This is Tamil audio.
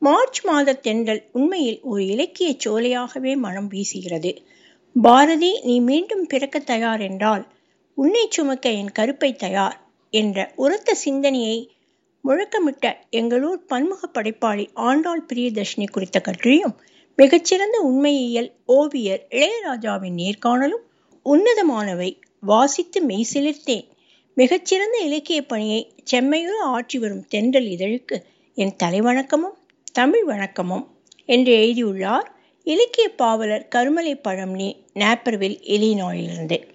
மார்ச் மாத தென்றல் உண்மையில் ஒரு இலக்கிய சோலையாகவே மனம் வீசுகிறது பாரதி நீ மீண்டும் பிறக்க தயார் என்றால் உன்னை சுமக்க என் கருப்பை தயார் என்ற உரத்த சிந்தனையை முழக்கமிட்ட எங்களூர் பன்முக படைப்பாளி ஆண்டாள் பிரியதர்ஷினி குறித்த கட்டுரையும் மிகச்சிறந்த உண்மையியல் ஓவியர் இளையராஜாவின் நேர்காணலும் உன்னதமானவை வாசித்து மெய்சிலிர்த்தேன் மிகச்சிறந்த இலக்கிய பணியை செம்மையுற ஆற்றி வரும் தென்றல் இதழுக்கு என் தலைவணக்கமும் தமிழ் வணக்கமும் என்று எழுதியுள்ளார் இலக்கிய பாவலர் கருமலை பழம்னி நாப்பர்வில் இலினாயிலிருந்து